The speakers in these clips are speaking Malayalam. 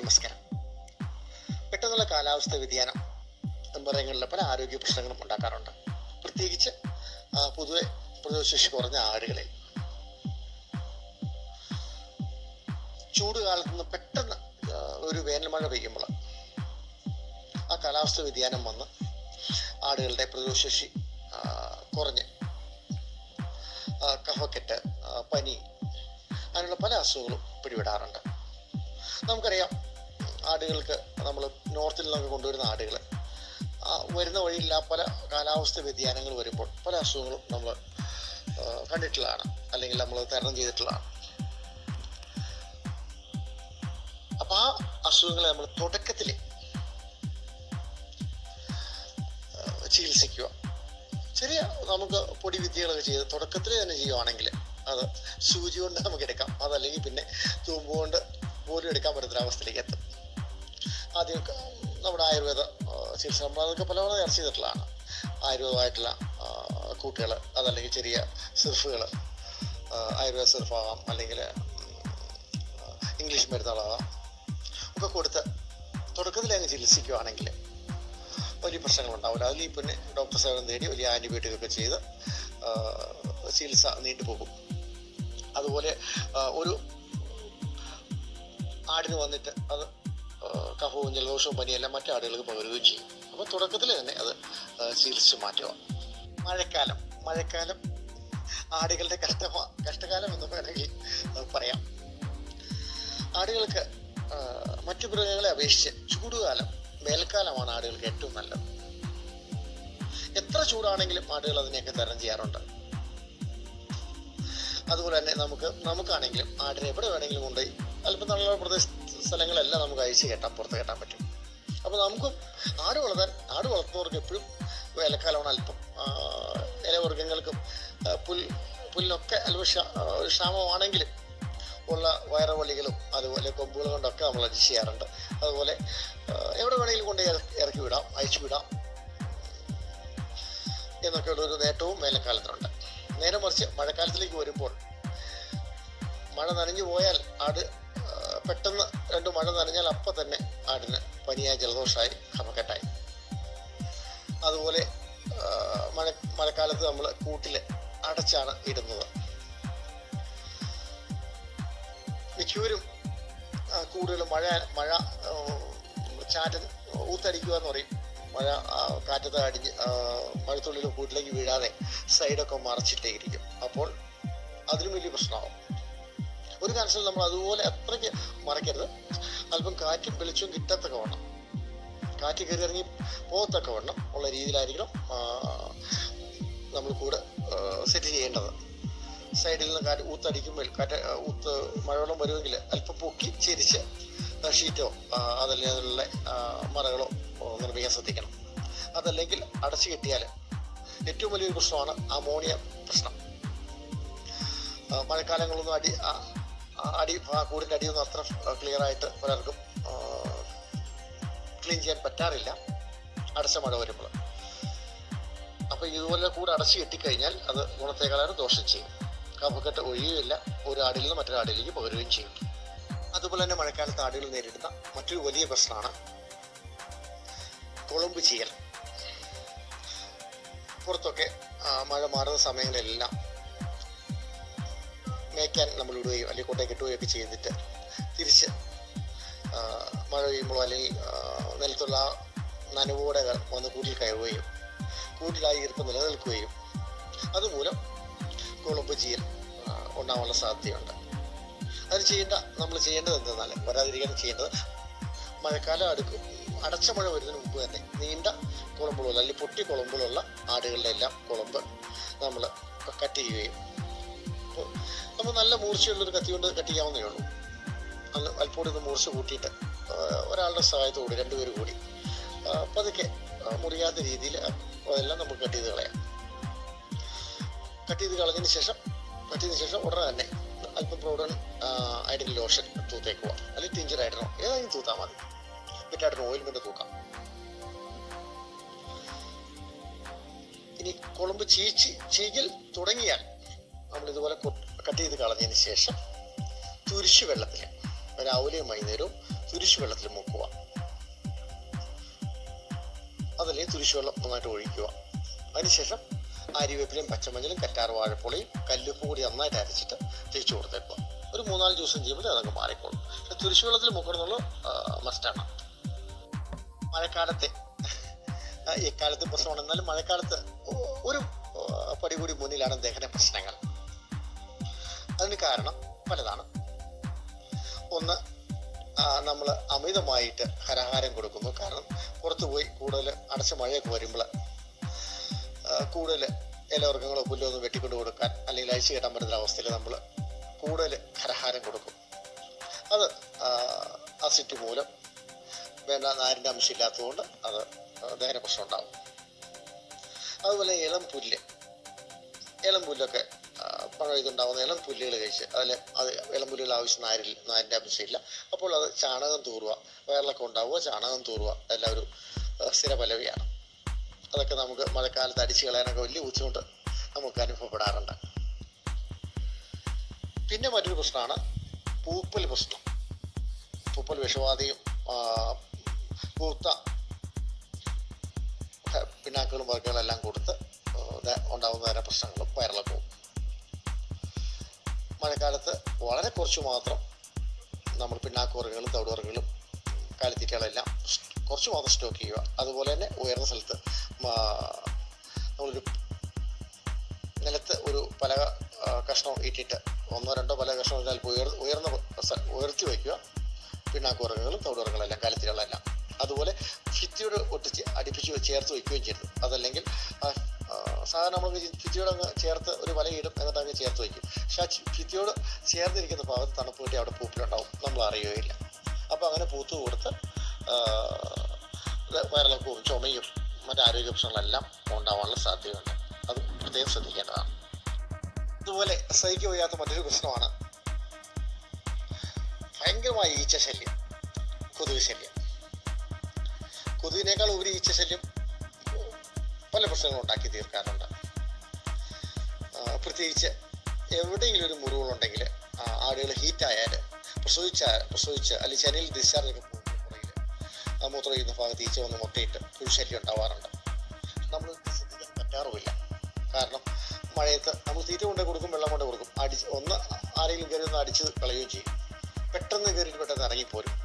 നമസ്കാരം പെട്ടെന്നുള്ള കാലാവസ്ഥ വ്യതിയാനം മൃഗങ്ങളിലെ പല ആരോഗ്യ പ്രശ്നങ്ങളും ഉണ്ടാക്കാറുണ്ട് പ്രത്യേകിച്ച് ആ, പൊതുവെ പ്രതിരോധശേഷി കുറഞ്ഞ ആടുകളിൽ ചൂട് കാലത്ത് നിന്ന് പെട്ടെന്ന് ആ, ഒരു വേനൽ മഴ പെയ്യുമ്പോൾ ആ കാലാവസ്ഥ വ്യതിയാനം വന്ന് ആടുകളുടെ പ്രതിരോധശേഷി ആ, കുറഞ്ഞ് ആ, കഫക്കെട്ട് ആ, പനി അങ്ങനെയുള്ള പല അസുഖങ്ങളും പിടിപെടാറുണ്ട് നമുക്കറിയാം ആടുകൾക്ക് നമ്മൾ നോർത്തിൽ നിന്നൊക്കെ കൊണ്ടുവരുന്ന ആടുകൾ വരുന്ന വഴിയില്ല പല കാലാവസ്ഥ വ്യതിയാനങ്ങൾ വരുമ്പോൾ പല അസുഖങ്ങളും നമ്മൾ കണ്ടിട്ടുള്ളതാണ് അല്ലെങ്കിൽ നമ്മൾ തരണം ചെയ്തിട്ടുള്ളതാണ് അപ്പം ആ അസുഖങ്ങളെ നമ്മൾ തുടക്കത്തിൽ ചികിത്സിക്കുക ചെറിയ നമുക്ക് പൊടി വിദ്യകളൊക്കെ ചെയ്ത് തുടക്കത്തിൽ തന്നെ ചെയ്യുവാണെങ്കിൽ അത് സൂചി കൊണ്ട് നമുക്ക് എടുക്കാം അതല്ലെങ്കിൽ പിന്നെ തൂമ്പ് കൊണ്ട് പോലും എടുക്കാൻ പറ്റുന്ന അവസ്ഥയിലേക്ക് എത്തും ആദ്യമൊക്കെ നമ്മുടെ ആയുർവേദ ആ, ചികിത്സ നമ്മൾ അതൊക്കെ പലവണ്ണം ചർച്ച ചെയ്തിട്ടുള്ളതാണ് ആയുർവേദമായിട്ടുള്ള കൂട്ടുകൾ അതല്ലെങ്കിൽ ചെറിയ സിർഫുകൾ ആയുർവേദ സിർഫാകാം അല്ലെങ്കിൽ ഇംഗ്ലീഷ് മരുന്നുകളാകാം ഒക്കെ കൊടുത്ത് തുടക്കത്തിൽ അങ്ങ് ചികിത്സിക്കുകയാണെങ്കിൽ വലിയ പ്രശ്നങ്ങളുണ്ടാവില്ല അതിൽ പിന്നെ ഡോക്ടർ സേവനം തേടി വലിയ ആൻറ്റിബയോട്ടിക് ഒക്കെ ചെയ്ത് ആ, ചികിത്സ നീണ്ടുപോകും അതുപോലെ ആ, ഒരു ആടിന് വന്നിട്ട് അത് ആ, കഫവും ജലദോഷവും പനിയെല്ലാം മറ്റു ആടുകൾക്ക് പകരുകയും ചെയ്യും അപ്പോൾ തുടക്കത്തിൽ തന്നെ അത് ആ, ചികിത്സിച്ച് മാറ്റുക മഴക്കാലം മഴക്കാലം ആടുകളുടെ കഷ്ട കഷ്ടകാലം എന്ന് വേണമെങ്കിൽ നമുക്ക് പറയാം ആടുകൾക്ക് ആ, മറ്റു മൃഗങ്ങളെ അപേക്ഷിച്ച് ചൂടുകാലം വേനൽക്കാലമാണ് ആടുകൾക്ക് ഏറ്റവും നല്ലത് എത്ര ചൂടാണെങ്കിലും ആടുകൾ അതിനെയൊക്കെ തരണം ചെയ്യാറുണ്ട് അതുപോലെ തന്നെ നമുക്ക് നമുക്കാണെങ്കിലും ആടിനെ എവിടെ വേണമെങ്കിലും കൊണ്ടുപോയി അല്പം നല്ല പ്രദേശ സ്ഥലങ്ങളെല്ലാം നമുക്ക് അയച്ചു കെട്ടാം പുറത്ത് കെട്ടാൻ പറ്റും അപ്പോൾ നമുക്കും ആട് വളർത്താൻ ആട് വളർത്തുന്നവർക്ക് എപ്പോഴും വേനൽക്കാലമാണ് അല്പം ആ, ഇലവർഗ്ഗങ്ങൾക്കും ആ, പുൽ പുല്ലിനൊക്കെ അല്പം ക്ഷാ- ആ, ഒരു ക്ഷാമമാണെങ്കിലും ഉള്ള വയറുവലികളും അതുപോലെ കൊമ്പുകൾ കൊണ്ടൊക്കെ നമ്മൾ അഡ്ജസ്റ്റ് ചെയ്യാറുണ്ട് അതുപോലെ ആ, എവിടെ വേണമെങ്കിലും കൊണ്ട് ഇറക്കി വിടാം അയച്ചു വിടാം എന്നൊക്കെയുള്ള ഒരു നേട്ടവും വേനൽക്കാലത്തിനുണ്ട് നേരെ മറിച്ച് മഴക്കാലത്തിലേക്ക് വരുമ്പോൾ മഴ നനഞ്ഞു പോയാൽ ആട് ആ, പെട്ടെന്ന് രണ്ട് മഴ നനഞ്ഞാൽ അപ്പം തന്നെ ആടിന് പനിയായി ജലദോഷമായി കഫക്കെട്ടായി അതുപോലെ ആ, മഴ മഴക്കാലത്ത് നമ്മൾ കൂട്ടിൽ അടച്ചാണ് ഇടുന്നത് മിക്കവരും ആ, കൂടുതലും മഴ മഴ ആ, ചാറ്റ ഊത്തടിക്കുക എന്ന് പറയും മഴ ആ, കാറ്റത്ത് അടിഞ്ഞ് ആ, മഴത്തുള്ളിൽ കൂട്ടിലേക്ക് വീഴാതെ സൈഡൊക്കെ മറച്ചിട്ടേ ഇരിക്കും അപ്പോൾ അതിനും വലിയ പ്രശ്നമാവും ഒരു കാരണത്തിൽ നമ്മൾ അതുപോലെ അത്രയ്ക്ക് മറയ്ക്കരുത് അല്പം കാറ്റും വെളിച്ചവും കിട്ടത്തക്ക വണ്ണം കാറ്റ് കയറി ഇറങ്ങി പോകത്തക്ക വണ്ണം ഉള്ള രീതിയിലായിരിക്കണം ആ, നമ്മൾ കൂടെ സെറ്റ് ചെയ്യേണ്ടത് സൈഡിൽ നിന്ന് കാറ്റ് ഊത്തടിക്കുമ്പോൾ കാറ്റ് ആ, ഊത്ത് മഴവെള്ളം വരുമെങ്കിൽ അല്പം പൊക്കി ചിരിച്ച് ആ, ഷീറ്റോ ആ, അതല്ലെങ്കിൽ അതിലുള്ള ആ, മറകളോ ഓ, നിർമ്മിക്കാൻ ശ്രദ്ധിക്കണം അതല്ലെങ്കിൽ അടച്ചു കെട്ടിയാൽ ഏറ്റവും വലിയൊരു പ്രശ്നമാണ് അമോണിയ പ്രശ്നം ആ, മഴക്കാലങ്ങളൊന്നും അടി ആ, ആ, അടി ആ കൂടിൻ്റെ അടിയൊന്നും അത്ര ക്ലിയർ ആയിട്ട് പലർക്കും ക്ലീൻ ചെയ്യാൻ പറ്റാറില്ല അടച്ച മഴ വരുമ്പോൾ അപ്പോൾ ഇതുപോലെ കൂടെ അടച്ചു കെട്ടിക്കഴിഞ്ഞാൽ അത് ഗുണത്തേക്കാളേറെ ദോഷം ചെയ്യും കഫക്കെട്ട് ഒഴിയുകയില്ല ഒരു ആടിൽ നിന്ന് മറ്റൊരു ആടിലേക്ക് പകരുകയും ചെയ്യും അതുപോലെ തന്നെ മഴക്കാലത്ത് ആടുകൾ നേരിടുന്ന മറ്റൊരു വലിയ പ്രശ്നമാണ് കുളമ്പ് ചെയ്യൽ പുറത്തൊക്കെ ആ, മഴ മാറുന്ന സമയങ്ങളിലെല്ലാം മേയ്ക്കാൻ നമ്മൾ ഇടുകയും അല്ലെങ്കിൽ കൊണ്ടേ കെട്ടുകയും ഒക്കെ ചെയ്തിട്ട് തിരിച്ച് ആ, മഴ പെയ്യുമ്പോൾ അല്ലെങ്കിൽ ആ, നിലത്തുള്ള ആ നനവോടെ വന്ന് കൂട്ടിൽ കയറുകയും കൂട്ടിലായി ഈർപ്പം നിലനിൽക്കുകയും അതുമൂലം കുളമ്പ് ചെയ്യൽ ആ, ഉണ്ടാവാനുള്ള സാധ്യതയുണ്ട് അത് ചെയ്യേണ്ട നമ്മൾ ചെയ്യേണ്ടത് എന്തെന്നാൽ വരാതിരിക്കാൻ ചെയ്യേണ്ടത് മഴക്കാലം അടുക്കും അടച്ച മഴ വരുന്നതിന് മുമ്പ് തന്നെ നീണ്ട കുളമ്പുകളുള്ള അല്ലെങ്കിൽ പൊട്ടി കുളമ്പുകളുള്ള ആടുകളുടെ എല്ലാം കുളമ്പ് നമ്മൾ കട്ട് ചെയ്യുകയും അപ്പോൾ നമ്മൾ നല്ല മൂർച്ചയുള്ളൊരു കത്തി കൊണ്ട് കട്ട് ചെയ്യാവുന്നേ ഉള്ളൂ അന്ന് അല്പോടെ ഒന്ന് മൂർച്ച കൂട്ടിയിട്ട് ആ, ഒരാളുടെ സഹായത്തോടെ രണ്ടുപേർ കൂടി ആ, പതുക്കെ ആ, മുറിയാത്ത രീതിയിൽ അതെല്ലാം നമുക്ക് കട്ട് ചെയ്ത് കളയാം കട്ട് ചെയ്ത് കളഞ്ഞതിന് ശേഷം കട്ട് ചെയ്തതിന് ശേഷം ഉടനെ തന്നെ അല്പം പ്രൗഡൻ ഐഡിൻ ലോഷൻ തൂത്തേക്കുക അല്ലെങ്കിൽ ടിഞ്ചർ ആയിട്ടോ ഏതെങ്കിലും തൂത്താൽ മതി പിറ്റായിട്ടോ ഓയിൽമെന്റ് തൂക്കാം ഇനി കുളമ്പ് ചീച്ചി ചീകൽ തുടങ്ങിയാൽ നമ്മൾ ഇതുപോലെ കട്ട് ചെയ്ത് കളഞ്ഞതിന് ശേഷം തുരിശു വെള്ളത്തിൽ രാവിലെയും വൈകുന്നേരവും തുരിശു വെള്ളത്തിൽ മുക്കുക അതല്ലെങ്കിൽ തുരിശു വെള്ളം നന്നായിട്ട് ഒഴിക്കുക അതിനുശേഷം അരിവേപ്പിലയും പച്ചമഞ്ഞളും കറ്റാർ വാഴപ്പൊളിയും കല്ലുപ്പും കൂടി നന്നായിട്ട് അരച്ചിട്ട് തേച്ച് കൊടുത്തേക്കുക ഒരു മൂന്നാല് ദിവസം ചെയ്യുമ്പോൾ അതങ്ങ് മാറിക്കോളും പക്ഷെ തുരിശു വെള്ളത്തിൽ മുക്കണമെന്നുള്ള മസ്റ്റാണ് മഴക്കാലത്തെ ആ, ഈ കാലത്ത് പ്രശ്നമാണ് എന്നാലും മഴക്കാലത്ത് ഒ- ഒരു ആ, പടി കൂടി മുന്നിലാണ് ദഹന പ്രശ്നങ്ങൾ അതിന് കാരണം പലതാണ് ഒന്ന് നമ്മൾ അമിതമായിട്ട് ഹരാഹാരം കൊടുക്കുന്നു കാരണം പുറത്തു പോയി കൂടുതൽ അടച്ച മഴയൊക്കെ വരുമ്പോൾ കൂടുതൽ ഇലവർഗ്ഗങ്ങളോ പുല്ലോ ഒന്നും വെട്ടിക്കൊണ്ട് കൊടുക്കാൻ അല്ലെങ്കിൽ അഴിച്ചു കെട്ടാൻ പറ്റുന്ന അവസ്ഥയിൽ നമ്മൾ കൂടുതൽ ഹരഹാരം കൊടുക്കും അത് അസിറ്റ് മൂലം വേണ്ട നാരിൻ്റെ അംശം ഇല്ലാത്തതുകൊണ്ട് അത് ദഹന പ്രശ്നം ഉണ്ടാകും അതുപോലെ ഇളം പുല്ല് ഇളം പുല്ലൊക്കെ ആ, പഴം ഇതുണ്ടാവുന്ന ഇളം പുല്ലുകൾ കഴിച്ച് അതിൽ അത് ഇളം പുല്ലുകൾ ആവശ്യം നാരിൽ നാരിൻ്റെ അംശമില്ല അപ്പോൾ അത് ചാണകം തൂറുക വയറിളക്കം ഉണ്ടാവുക ചാണകം തൂറുക എല്ലാം ഒരു ആ, സ്ഥിര പലവിയാണ് അതൊക്കെ നമുക്ക് മഴക്കാലത്ത് അടിച്ചു കളയാനൊക്കെ വലിയ ബുദ്ധിമുട്ട് നമുക്ക് അനുഭവപ്പെടാറുണ്ട് പിന്നെ മറ്റൊരു പ്രശ്നമാണ് പൂപ്പൽ പ്രശ്നം പൂപ്പൽ വിഷവാദിയും ആ, പൂത്ത ഹ- പിണ്ണാക്കുകളും വർഗ്ഗങ്ങളും എല്ലാം കൊടുത്ത് ആ, ഇത് ഉണ്ടാകുന്ന തരം പ്രശ്നങ്ങളും വയറിളക്കവും മഴക്കാലത്ത് വളരെ കുറച്ച് മാത്രം നമ്മൾ പിണ്ണാക്ക് വർഗ്ഗങ്ങളും തവിട് വർഗ്ഗങ്ങളും കാലിത്തീറ്റകളെല്ലാം സ് കുറച്ച് മാത്രം സ്റ്റോക്ക് ചെയ്യുക അതുപോലെ തന്നെ ഉയർന്ന സ്ഥലത്ത് മാ- നമ്മളൊരു നിലത്ത് ഒരു പലക ആ, കഷ്ണം ഇട്ടിട്ട് ഒന്നോ രണ്ടോ പല കഷ്ണം ഇട്ടാൽ ഉയർ ഉയർന്ന സ്ഥ- ഉയർത്തി വയ്ക്കുക പിണ്ണാക്കുറകളും തവിടുറകളെല്ലാം കാലിത്തീറ്റകളെല്ലാം അതുപോലെ ഭിത്തിയോട് ഒട്ടിച്ച് അടുപ്പിച്ച് വെച്ച് ചേർത്ത് വയ്ക്കുകയും ചെയ്തു അതല്ലെങ്കിൽ ആ, ആ, സാധാരണ നമ്മൾ ഭിത്തിയോട് അങ്ങ് ചേർത്ത് ഒരു വലയിടും എന്നിട്ട് അങ്ങ് ചേർത്ത് വയ്ക്കും പക്ഷെ ആ ചി- ഭിത്തിയോട് ചേർന്നിരിക്കുന്ന ഭാഗത്ത് തണുപ്പ് കിട്ടി അവിടെ പൂപ്പിലുണ്ടാവും നമ്മൾ അറിയുകയില്ല അപ്പോൾ അങ്ങനെ പൂത്ത് കൊടുത്ത് ആ, ഇത് വയറിളക്കവും ചുമയും മറ്റ് ആരോഗ്യ പ്രശ്നങ്ങളെല്ലാം ഉണ്ടാവാനുള്ള സാധ്യതയുണ്ട് അത് പ്രത്യേകം ശ്രദ്ധിക്കേണ്ടതാണ് അതുപോലെ സഹിக்க വയ്യാത്ത മറ്റൊരു പ്രശ്നമാണ് ഭയങ്കരമായ ഈച്ച ശല്യം കൊതുക് ശല്യം കൊതുകിനേക്കാൾ ഉപരി ഈച്ച ശല്യം പല പ്രശ്നങ്ങളും ഉണ്ടാക്കി തീർക്കാറുണ്ട് ആ, പ്രത്യേകിച്ച് എവിടെയെങ്കിലും ഒരു മുറിവുകളുണ്ടെങ്കിൽ ആടുകൾ ഹീറ്റ് ആയാൽ പ്രസവിച്ച പ്രസവിച്ച് അല്ലെങ്കിൽ ചനിയിൽ ഡിസ്ചാർജ് ഒക്കെ പോകുമ്പോൾ പുറകിൽ ആ മൂത്രം ചെയ്യുന്ന ഭാഗത്ത് ഈച്ച വന്ന് മുട്ടയിട്ട് പുഴുശല്യം ഉണ്ടാവാറുണ്ട് നമ്മൾ ശ്രദ്ധിക്കാൻ പറ്റാറുമില്ല കാരണം മഴയത്ത് നമ്മൾ തീറ്റ കൊണ്ട് കൊടുക്കും വെള്ളം കൊണ്ട് കൊടുക്കും അടിച്ച് ഒന്ന് ആരെങ്കിലും കയറി ഒന്ന് അടിച്ച് കളയുകയും ചെയ്യും പെട്ടെന്ന് കയറിയിട്ട് പെട്ടെന്ന് ഇറങ്ങിപ്പോരും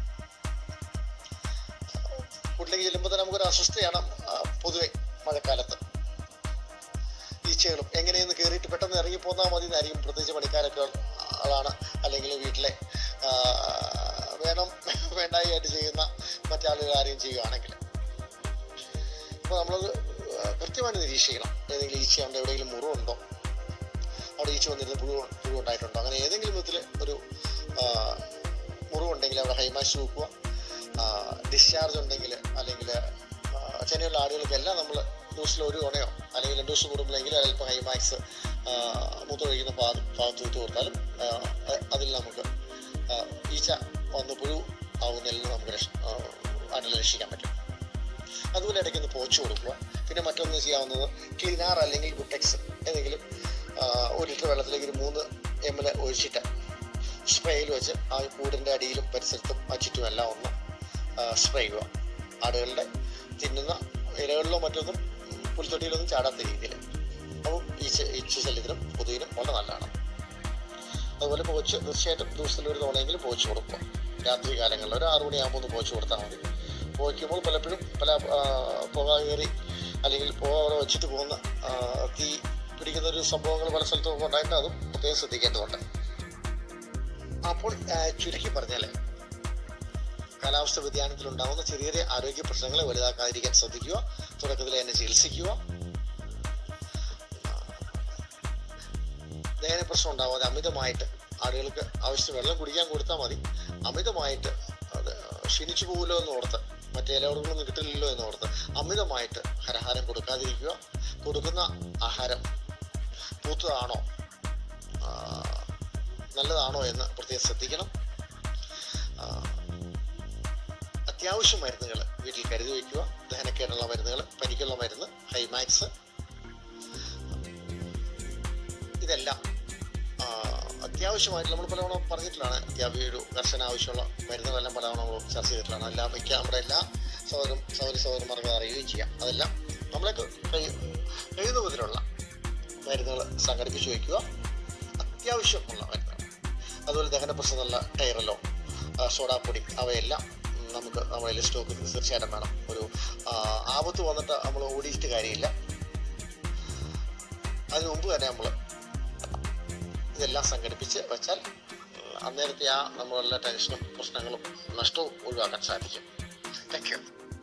കൂട്ടിലേക്ക് ചെല്ലുമ്പോൾ തന്നെ നമുക്കൊരു അസ്വസ്ഥയാണ് ആ, പൊതുവെ മഴക്കാലത്ത് ഈച്ചകളും എങ്ങനെയെന്ന് കയറിയിട്ട് പെട്ടെന്ന് ഇറങ്ങി പോന്നാൽ മതി എന്നായിരിക്കും പ്രത്യേകിച്ച് പണിക്കാരൊക്കെ ആളാണ് അല്ലെങ്കിൽ വീട്ടിലെ ആ, വേണം വേണ്ടായി ആയിട്ട് ചെയ്യുന്ന മറ്റാളുകൾ ആരെയും ചെയ്യുകയാണെങ്കിൽ അപ്പോൾ നമ്മളത് ആ, കൃത്യമായിട്ട് നിരീക്ഷിക്കണം ഏതെങ്കിലും ഈച്ചയുണ്ടോ എവിടെയെങ്കിലും മുറിവുണ്ടോ അവിടെ ഈച്ച വന്നിരുന്ന് പുഴു പുഴു ഉണ്ടായിട്ടുണ്ടോ അങ്ങനെ ഏതെങ്കിലും വിധത്തിൽ ഒരു ആ, മുറിവുണ്ടെങ്കിൽ അവിടെ ഹൈമാഷ് വെക്കുക ഡിസ്ചാർജ് ഉണ്ടെങ്കിൽ അല്ലെങ്കിൽ ചെനയുള്ള ആടുകൾക്കെല്ലാം നമ്മൾ ദിവസത്തിൽ ഒരു തവണയോ അല്ലെങ്കിൽ രണ്ട് ദിവസം കൂടുമ്പോഴെങ്കിലും അല്പം ഹൈമാക്സ് മൂത്രമൊഴിക്കുന്ന ഭാഗം ഭാഗത്ത് വിട്ട് കൊടുത്താലും ആ, അ- അതിൽ നമുക്ക് ആ, ഈച്ച വന്ന് പുഴു ആവുന്നതിൽ നിന്ന് നമുക്ക് രക്ഷ ആ, ആടിനെ രക്ഷിക്കാൻ പറ്റും അതുപോലെ ഇടയ്ക്ക് ഒന്ന് പോച്ചു കൊടുക്കുക പിന്നെ മറ്റൊന്ന് ചെയ്യാവുന്നത് ക്ലീനാർ അല്ലെങ്കിൽ ഗുട്ടെക്സ് ഏതെങ്കിലും ആ, ഒരു ലിറ്റർ വെള്ളത്തിലേക്ക് ഒരു മൂന്ന് എം എൽ ഒഴിച്ചിട്ട് സ്പ്രേയിൽ വെച്ച് ആ കൂടിൻ്റെ അടിയിലും പരിസരത്തും ആ ചുറ്റും എല്ലാം ഒന്ന് സ്പ്രേ ചെയ്യുക ആടുകളുടെ തിന്നുന്ന ഇലകളിലോ മറ്റൊന്നും ഉം, പുൽത്തൊട്ടിയിലൊന്നും ചാടാത്ത രീതിയിൽ അപ്പം ഈച്ച ഈച്ച ശല്യത്തിനും കൊതുകിനും വളരെ നല്ലതാണ് അതുപോലെ പോച്ച് തീർച്ചയായിട്ടും ദിവസത്തിൽ ഒരു തവണയെങ്കിലും പോച്ച് കൊടുക്കുക രാത്രി കാലങ്ങളിൽ ഒരു ആറു മണിയാകുമ്പോൾ ഒന്ന് പോച്ച് കൊടുത്താൽ മതി പോയിക്കുമ്പോൾ പലപ്പോഴും പല ആ, പുക കയറി അല്ലെങ്കിൽ പുക അവിടെ വെച്ചിട്ട് പോകുന്ന ആ, തീ പിടിക്കുന്ന ഒരു സംഭവങ്ങൾ പല സ്ഥലത്തും ഒക്കെ ഉണ്ടായിട്ട് അതും പ്രത്യേകം ശ്രദ്ധിക്കേണ്ടതുണ്ട് അപ്പോൾ ആ, ചുരുക്കി പറഞ്ഞാൽ കാലാവസ്ഥ വ്യതിയാനത്തിൽ ഉണ്ടാകുന്ന ചെറിയ ചെറിയ ആരോഗ്യ പ്രശ്നങ്ങളെ വലുതാക്കാതിരിക്കാൻ ശ്രദ്ധിക്കുക തുടക്കത്തിൽ തന്നെ ചികിത്സിക്കുക ദഹന പ്രശ്നം ഉണ്ടാവാതെ അമിതമായിട്ട് ആളുകൾക്ക് ആവശ്യത്തിന് വെള്ളം കുടിക്കാൻ കൊടുത്താൽ മതി അമിതമായിട്ട് അത് ക്ഷീണിച്ചു പോകുമല്ലോ എന്ന് ഓർത്ത് മറ്റേ ഇലവർഗ്ഗങ്ങളൊന്നും കിട്ടില്ലല്ലോ എന്ന് ഓർത്ത് അമിതമായിട്ട് ഹരഹാരം കൊടുക്കാതിരിക്കുക കൊടുക്കുന്ന ആഹാരം പൂത്തതാണോ ആ, നല്ലതാണോ എന്ന് പ്രത്യേകം ശ്രദ്ധിക്കണം ആ, അത്യാവശ്യ മരുന്നുകൾ വീട്ടിൽ കരുതി വയ്ക്കുക ദഹനക്കേടുള്ള മരുന്നുകൾ പനിക്കുള്ള മരുന്ന് ഹൈമാക്സ് ഇതെല്ലാം ആ, അത്യാവശ്യം അത്യാവശ്യമായിട്ട് നമ്മൾ പലവണ പറഞ്ഞിട്ടുള്ളതാണ് അത്യാവശ്യം ഒരു കർശന ആവശ്യമുള്ള മരുന്നുകളെല്ലാം പലവണ നമ്മൾ ചർച്ച ചെയ്തിട്ടുള്ളതാണ് എല്ലാം മിക്ക നമ്മുടെ എല്ലാ സൗകര്യം സൗകര്യ സൗകര്യമാർക്കും അറിയുകയും ചെയ്യാം അതെല്ലാം നമ്മളെ കഴി- കഴിയുന്ന വിധത്തിലുള്ള മരുന്നുകൾ സംഘടിപ്പിച്ച് വയ്ക്കുക അത്യാവശ്യമുള്ള മരുന്നുകൾ അതുപോലെ ദഹന പ്രശ്നമുള്ള ടൈറലോ ആ, സോഡാപ്പൊടി അവയെല്ലാം ഉം, നമുക്ക് നമ്മുടെ സ്റ്റോക്ക് തീർച്ചയായിട്ടും വേണം ഒരു ആ, ആപത്ത് വന്നിട്ട് നമ്മൾ ഓടിയിട്ട് കാര്യമില്ല അതിനു മുമ്പ് തന്നെ നമ്മൾ ഇതെല്ലാം സംഘടിപ്പിച്ച് വെച്ചാൽ ഉം, അന്നേരത്തെ ആ നമ്മളുടെ ടെൻഷനും പ്രശ്നങ്ങളും നഷ്ടവും ഒഴിവാക്കാൻ സാധിക്കും താങ്ക് യു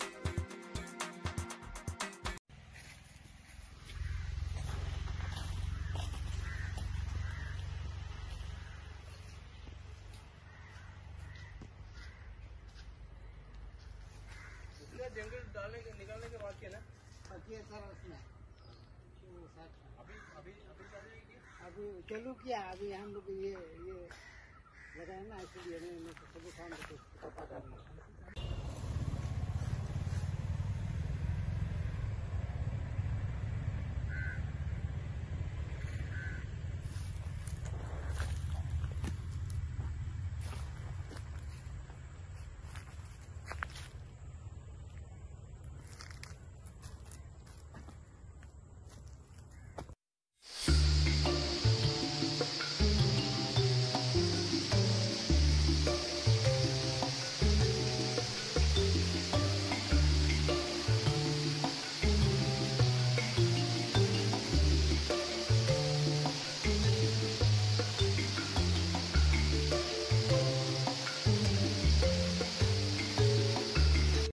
इसमें जंगल डालने के निकालने के बाद क्या ना बाकी है सर उसमें वो सर, अभी अभी अभी अभी की अभी चालू किया अभी हम लोग ये ये लगाए ना इसलिए नहीं नहीं तो सुबह शाम को पता कर